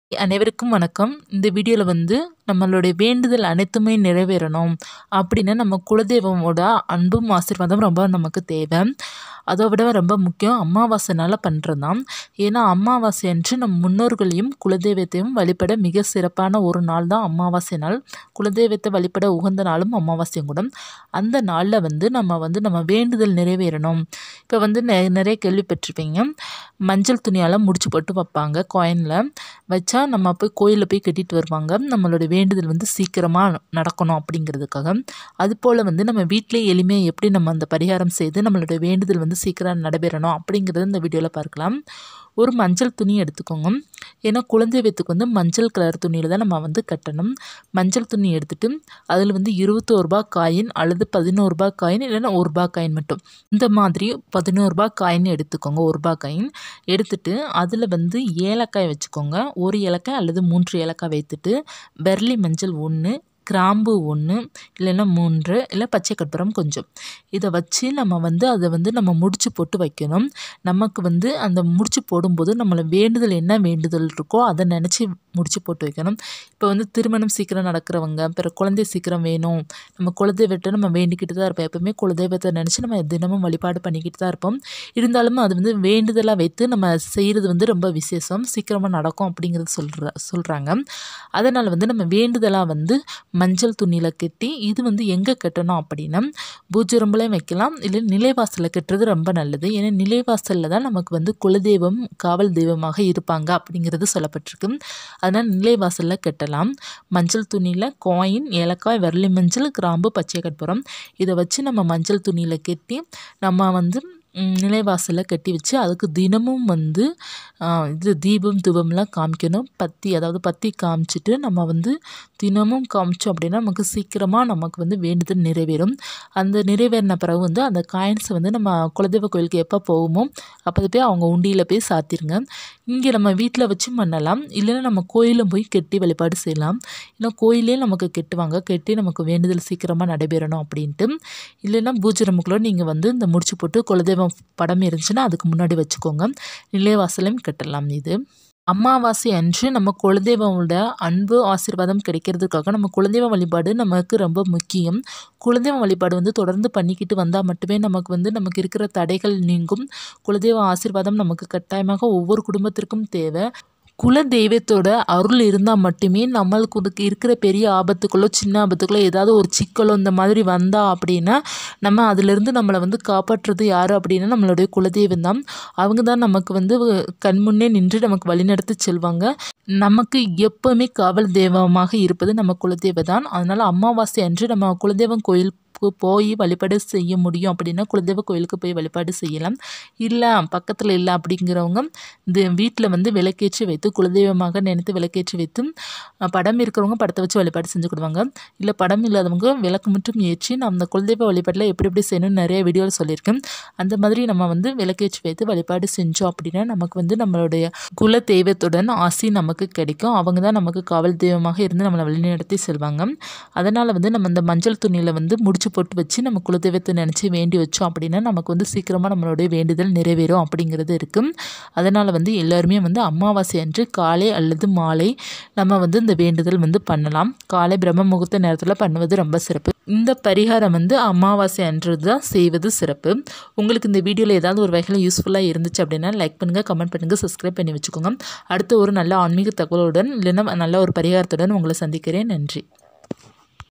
அனைவருக்கும் வணக்கம் இந்த வீடியோவில் வந்து நம்மளுடைய வேண்டுதல் அனைத்துமே நிறைவேறணும் அப்படின்னா நம்ம குலதெய்வமோட அன்பும் ஆசீர்வாதம் ரொம்ப நமக்கு தேவை அதை விட ரொம்ப முக்கியம் அமாவாசைனால பண்ணுறது தான் ஏன்னா அமாவாசை அன்று நம் முன்னோர்களையும் குலதெய்வத்தையும் வழிபட மிக சிறப்பான ஒரு நாள் தான் அமாவாசை நாள் குலதெய்வத்தை வழிபட உகந்த நாளும் அமாவாசையும் கூட அந்த நாளில் வந்து நம்ம வந்து நம்ம வேண்டுதல் நிறைவேறணும் இப்போ வந்து நெ நிறைய கேள்விப்பட்டிருப்பீங்க மஞ்சள் துணியால் முடிச்சு போட்டு வைப்பாங்க காயினில் வச்சா நம்ம போய் கோயிலில் போய் கட்டிட்டு வருவாங்க நம்மளோட வேண்டுதல் வந்து சீக்கிரமாக நடக்கணும் அப்படிங்கிறதுக்காக அதுபோல் வந்து நம்ம வீட்டிலே எளிமையாக எப்படி நம்ம அந்த பரிகாரம் செய்து நம்மளோட வேண்டுதல் வந்து சீக்கிரம் நடைபெறணும் அப்படிங்கிறத இந்த வீடியோவில் பார்க்கலாம் ஒரு மஞ்சள் துணி எடுத்துக்கோங்க ஏன்னா குலதெய்வத்துக்கு வந்து மஞ்சள் கலர் துணியில் தான் நம்ம வந்து கட்டணும் மஞ்சள் துணி எடுத்துட்டு அதில் வந்து இருபத்தோரு ரூபா காயின் அல்லது பதினோரு ரூபா காயின் இல்லைன்னா ஒரு ரூபா காயின் மட்டும் இந்த மாதிரி பதினோரு ரூபா காயின் எடுத்துக்கோங்க ஒரு ரூபா காயின் எடுத்துட்டு அதில் வந்து ஏலக்காய் வச்சுக்கோங்க ஒரு ஏலக்காய் அல்லது மூன்று ஏலக்காய் வைத்துட்டு பெர்லி மஞ்சள் ஒன்று கிராம்பு ஒன்று இல்லைன்னா மூன்று இல்லை பச்சை கற்பூரம் கொஞ்சம் இதை வச்சு நம்ம வந்து அதை வந்து நம்ம முடிச்சு போட்டு வைக்கணும் நமக்கு வந்து அந்த முடிச்சு போடும்போது நம்மளை வேண்டுதல் என்ன வேண்டுதல் இருக்கோ அதை நினச்சி முடிச்சு போட்டு வைக்கணும் இப்போ வந்து திருமணம் சீக்கிரம் நடக்கிறவங்க பிற குழந்தை சீக்கிரம் வேணும் நம்ம குலதெய்வத்தை நம்ம வேண்டிக்கிட்டு தான் இருப்போம் எப்பவுமே குலதெய்வத்தை நினச்சி நம்ம தினமும் வழிபாடு பண்ணிக்கிட்டு தான் இருப்போம் இருந்தாலும் அது வந்து வேண்டுதலாக வைத்து நம்ம செய்கிறது வந்து ரொம்ப விசேஷம் சீக்கிரமாக நடக்கும் அப்படிங்கிறது சொல்கிற சொல்கிறாங்க அதனால் வந்து நம்ம வேண்டுதலாக வந்து மஞ்சள் துணியில் கட்டி இது வந்து எங்கே கட்டணும் அப்படின்னா பூஜை ரூம்லையும் வைக்கலாம் இல்லை நிலைவாசலில் கட்டுறது ரொம்ப நல்லது ஏன்னா நிலைவாசலில் தான் நமக்கு வந்து குலதெய்வம் காவல் தெய்வமாக இருப்பாங்க அப்படிங்கிறது சொல்லப்பட்டிருக்கு அதனால் நிலைவாசலில் கட்டலாம் மஞ்சள் துணியில் காயின் ஏலக்காய் வரலி மஞ்சள் கிராம்பு பச்சை கற்பூரம் இதை வச்சு நம்ம மஞ்சள் துணியில் கட்டி நம்ம வந்து நிலைவாசலில் கட்டி வச்சு அதுக்கு தினமும் வந்து இது தீபம் தூபம்லாம் காமிக்கணும் பத்தி அதாவது பத்தி காமிச்சிட்டு நம்ம வந்து தினமும் காமிச்சோம் அப்படின்னா நமக்கு சீக்கிரமாக நமக்கு வந்து வேண்டுதல் நிறைவேறும் அந்த நிறைவேறின பிறகு வந்து அந்த காயின்ஸை வந்து நம்ம குலதெய்வ கோயிலுக்கு எப்போ போகுமோ அப்போ போய் அவங்க உண்டியில் போய் சாத்திருங்க இங்கே நம்ம வீட்டில் வச்சு பண்ணலாம் இல்லைன்னா நம்ம கோயிலும் போய் கெட்டி வழிபாடு செய்யலாம் இல்லை கோயிலே நமக்கு கெட்டுவாங்க கெட்டி நமக்கு வேண்டுதல் சீக்கிரமாக நடைபெறணும் அப்படின்ட்டு இல்லைன்னா பூஜை ரூமுக்குள்ளே நீங்கள் வந்து இந்த முடிச்சு போட்டு குலதெய்வம் படம் இருந்துச்சுன்னா அதுக்கு முன்னாடி வச்சுக்கோங்க நிலைவாசலையும் கட்டலாம் இது அமாவாசை அன்று நம்ம குலதெய்வமோட அன்பு ஆசீர்வாதம் கிடைக்கிறதுக்காக நம்ம குலதெய்வ வழிபாடு நமக்கு ரொம்ப முக்கியம் குலதெய்வ வழிபாடு வந்து தொடர்ந்து பண்ணிக்கிட்டு வந்தால் மட்டுமே நமக்கு வந்து நமக்கு இருக்கிற தடைகள் நீங்கும் குலதெய்வ ஆசீர்வாதம் நமக்கு கட்டாயமாக ஒவ்வொரு குடும்பத்திற்கும் தேவை குல தெய்வத்தோட அருள் இருந்தால் மட்டுமே நம்மளுக்கு இருக்கிற பெரிய ஆபத்துக்களோ சின்ன ஆபத்துக்களோ ஏதாவது ஒரு சிக்கலோ இந்த மாதிரி வந்தா அப்படின்னா நம்ம அதிலிருந்து நம்மளை வந்து காப்பாற்றுறது யார் அப்படின்னா நம்மளுடைய குலதெய்வம் தான் அவங்க தான் நமக்கு வந்து கண்முன்னே நின்று நமக்கு வழிநடத்தி செல்வாங்க நமக்கு எப்போவுமே காவல் தெய்வமாக இருப்பது நம்ம குலதெய்வம் தான் அதனால் அமாவாசை அன்று நம்ம குலதெய்வம் கோயில் போய் வழிபாடு செய்ய முடியும் அப்படின்னா குலதெய்வ கோயிலுக்கு போய் வழிபாடு செய்யலாம் இல்லை பக்கத்தில் இல்லை அப்படிங்கிறவங்க இந்த வீட்டில் வந்து விளக்கேற்றி வைத்து குலதெய்வமாக நினைத்து விளக்கேற்றி வைத்து படம் இருக்கிறவங்க படத்தை வச்சு வழிபாடு செஞ்சு கொடுவாங்க இல்லை படம் இல்லாதவங்க விளக்கு மட்டும் ஏற்றி நான் அந்த குலதெய்வ வழிபாட்டில் எப்படி எப்படி செய்யணும்னு நிறைய வீடியோவில் சொல்லியிருக்கேன் அந்த மாதிரி நம்ம வந்து விளக்கேற்றி வைத்து வழிபாடு செஞ்சோம் அப்படின்னா நமக்கு வந்து நம்மளுடைய குல தெய்வத்துடன் ஆசி நமக்கு கிடைக்கும் அவங்க தான் நமக்கு காவல் தெய்வமாக இருந்து நம்மளை வழிநடத்தி செல்வாங்க அதனால் வந்து நம்ம இந்த மஞ்சள் துணியில் வந்து முடிச்சு போட்டு வச்சு நம்ம குலதெய்வத்தை நினச்சி வேண்டி வச்சோம் அப்படின்னா நமக்கு வந்து சீக்கிரமாக நம்மளுடைய வேண்டுதல் நிறைவேறும் அப்படிங்கிறது இருக்குது அதனால் வந்து எல்லாருமே வந்து அமாவாசை அன்று காலை அல்லது மாலை நம்ம வந்து இந்த வேண்டுதல் வந்து பண்ணலாம் காலை பிரம்ம முகூர்த்த நேரத்தில் பண்ணுவது ரொம்ப சிறப்பு இந்த பரிகாரம் வந்து அமாவாசை அன்று தான் செய்வது சிறப்பு உங்களுக்கு இந்த வீடியோவில் ஏதாவது ஒரு வகையில் யூஸ்ஃபுல்லாக இருந்துச்சு அப்படின்னா லைக் பண்ணுங்கள் கமெண்ட் பண்ணுங்கள் சப்ஸ்கிரைப் பண்ணி வச்சுக்கோங்க அடுத்து ஒரு நல்ல ஆன்மீக தகவலுடன் இல்லைன்னா நல்ல ஒரு பரிகாரத்துடன் உங்களை சந்திக்கிறேன் நன்றி